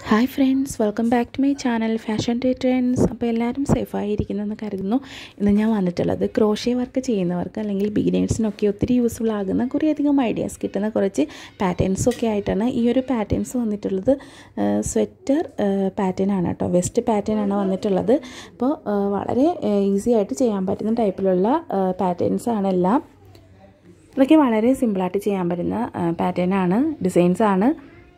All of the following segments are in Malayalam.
hi friends welcome back to my channel fashion day trends അപ്പോൾ എല്ലാവരും സേഫായിരിക്കുന്നെന്ന് കരുതുന്നു ഇന്ന് ഞാൻ വന്നിട്ടുള്ളത് ക്രോഷ്യ വർക്ക് ചെയ്യുന്നവർക്ക് അല്ലെങ്കിൽ ബിഗിനേഴ്സിനൊക്കെ ഒത്തിരി യൂസ്ഫുൾ ആകുന്ന കുറേയധികം ഐഡിയാസ് കിട്ടുന്ന കുറച്ച് പാറ്റേൺസൊക്കെ ആയിട്ടാണ് ഈ ഒരു പാറ്റേൺസ് വന്നിട്ടുള്ളത് സ്വെറ്റർ പാറ്റേൺ ആണ് കേട്ടോ വെസ്റ്റ് പാറ്റേൺ ആണ് വന്നിട്ടുള്ളത് അപ്പോൾ വളരെ ഈസി ആയിട്ട് ചെയ്യാൻ പറ്റുന്ന ടൈപ്പിലുള്ള പാറ്റേൺസ് ആണ് എല്ലാം ഇതൊക്കെ വളരെ സിമ്പിളായിട്ട് ചെയ്യാൻ പറ്റുന്ന പാറ്റേൺ ആണ് ഡിസൈൻസ് ആണ്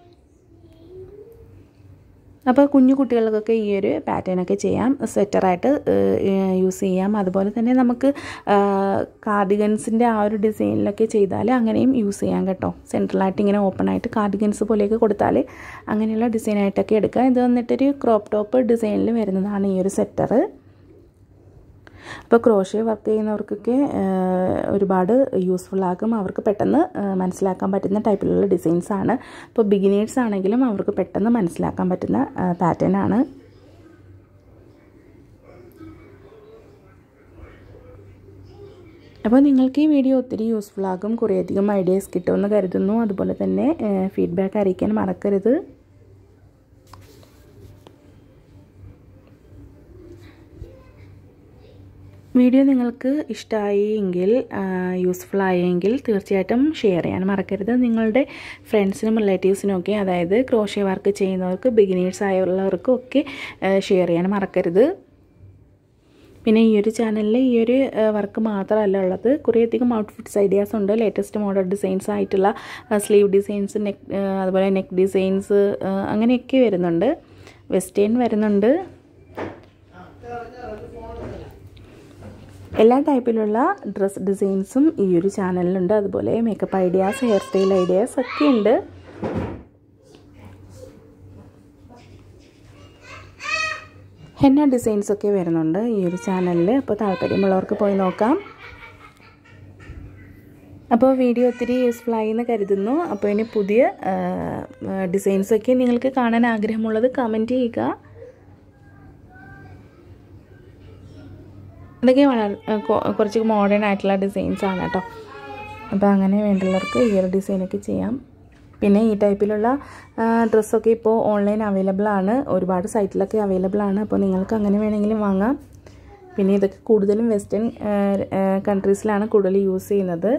അപ്പോൾ കുഞ്ഞു കുട്ടികൾക്കൊക്കെ ഈ ഒരു പാറ്റേണൊക്കെ ചെയ്യാം സ്വെറ്ററായിട്ട് യൂസ് ചെയ്യാം അതുപോലെ തന്നെ നമുക്ക് കാർഡിഗൻസിൻ്റെ ആ ഒരു ഡിസൈനിലൊക്കെ ചെയ്താൽ അങ്ങനെയും യൂസ് ചെയ്യാം കേട്ടോ സെൻട്രലായിട്ട് ഇങ്ങനെ ഓപ്പൺ ആയിട്ട് കാർഡിഗൻസ് പോലെയൊക്കെ കൊടുത്താൽ അങ്ങനെയുള്ള ഡിസൈനായിട്ടൊക്കെ എടുക്കാം ഇത് വന്നിട്ടൊരു ക്രോപ്പ് ടോപ്പ് ഡിസൈനിൽ വരുന്നതാണ് ഈ ഒരു സ്വെറ്റർ അപ്പോൾ ക്രോഷ്യ വർക്ക് ചെയ്യുന്നവർക്കൊക്കെ ഒരുപാട് യൂസ്ഫുൾ ആകും അവർക്ക് പെട്ടെന്ന് മനസ്സിലാക്കാൻ പറ്റുന്ന ടൈപ്പിലുള്ള ഡിസൈൻസ് ആണ് ഇപ്പോൾ ബിഗിനേഴ്സ് ആണെങ്കിലും അവർക്ക് പെട്ടെന്ന് മനസ്സിലാക്കാൻ പറ്റുന്ന പാറ്റേൺ ആണ് അപ്പോൾ നിങ്ങൾക്ക് ഈ വീഡിയോ ഒത്തിരി യൂസ്ഫുൾ ആകും കുറേയധികം ഐഡിയാസ് കിട്ടുമെന്ന് കരുതുന്നു അതുപോലെ തന്നെ ഫീഡ്ബാക്ക് അറിയിക്കാൻ മറക്കരുത് വീഡിയോ നിങ്ങൾക്ക് ഇഷ്ടമായി എങ്കിൽ യൂസ്ഫുൾ ആയെങ്കിൽ തീർച്ചയായിട്ടും ഷെയർ ചെയ്യാൻ മറക്കരുത് നിങ്ങളുടെ ഫ്രണ്ട്സിനും റിലേറ്റീവ്സിനും ഒക്കെ അതായത് ക്രോഷ്യ വർക്ക് ചെയ്യുന്നവർക്ക് ബിഗിനേഴ്സ് ആയുള്ളവർക്കും ഒക്കെ ഷെയർ ചെയ്യാൻ മറക്കരുത് പിന്നെ ഈ ഒരു ചാനലിൽ ഈ ഒരു വർക്ക് മാത്രമല്ല ഉള്ളത് കുറേയധികം ഔട്ട്ഫിറ്റ്സ് ഐഡിയാസ് ഉണ്ട് ലേറ്റസ്റ്റ് മോഡൽ ഡിസൈൻസ് ആയിട്ടുള്ള സ്ലീവ് ഡിസൈൻസ് നെക്ക് അതുപോലെ നെക്ക് ഡിസൈൻസ് അങ്ങനെയൊക്കെ വരുന്നുണ്ട് വെസ്റ്റേൺ വരുന്നുണ്ട് എല്ലാ ടൈപ്പിലുള്ള ഡ്രസ് ഡിസൈൻസും ഈ ഒരു ചാനലിലുണ്ട് അതുപോലെ makeup ideas hair style ideas ഒക്കെ ഉണ്ട് ഹെന്ന ഡിസൈൻസ് ഒക്കെ വരുന്നുണ്ട് ഈ ഒരു ചാനലിൽ അപ്പോൾ താല്പര്യമുള്ളവർക്ക് പോയി നോക്കാം അപ്പോൾ വീഡിയോ ഒത്തിരി യൂസ്ഫുൾ ആയി എന്ന് കരുതുന്നു അപ്പോൾ ഇനി പുതിയ ഡിസൈൻസൊക്കെ നിങ്ങൾക്ക് കാണാൻ ആഗ്രഹമുള്ളത് കമൻറ്റ് ചെയ്യുക ഇതൊക്കെ വളരെ കുറച്ച് മോഡേൺ ആയിട്ടുള്ള ഡിസൈൻസ് ആണ് കേട്ടോ അപ്പോൾ അങ്ങനെ വേണ്ടുള്ളവർക്ക് ഈ ഒരു ഡിസൈനൊക്കെ ചെയ്യാം പിന്നെ ഈ ടൈപ്പിലുള്ള ഡ്രസ്സൊക്കെ ഇപ്പോൾ ഓൺലൈൻ അവൈലബിൾ ആണ് ഒരുപാട് സൈറ്റിലൊക്കെ അവൈലബിൾ ആണ് അപ്പോൾ നിങ്ങൾക്ക് അങ്ങനെ വേണമെങ്കിലും വാങ്ങാം പിന്നെ ഇതൊക്കെ കൂടുതലും വെസ്റ്റേൺ കൺട്രീസിലാണ് കൂടുതൽ യൂസ് ചെയ്യുന്നത്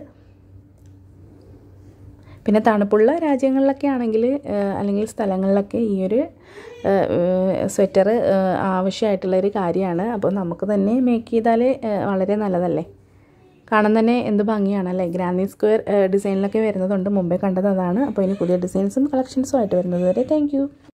പിന്നെ തണുപ്പുള്ള രാജ്യങ്ങളിലൊക്കെ ആണെങ്കിൽ അല്ലെങ്കിൽ സ്ഥലങ്ങളിലൊക്കെ ഈ ഒരു സ്വെറ്റർ ആവശ്യമായിട്ടുള്ളൊരു കാര്യമാണ് അപ്പോൾ നമുക്ക് തന്നെ മേക്ക് ചെയ്താൽ വളരെ നല്ലതല്ലേ കാണാൻ തന്നെ എന്ത് ഭംഗിയാണല്ലേ ഗ്രാൻഡി സ്ക്വയർ ഡിസൈനിലൊക്കെ വരുന്നതുണ്ട് മുമ്പേ കണ്ടത് അതാണ് അപ്പോൾ ഇനി പുതിയ ഡിസൈൻസും കളക്ഷൻസും ആയിട്ട് വരുന്നത് വരെ താങ്ക്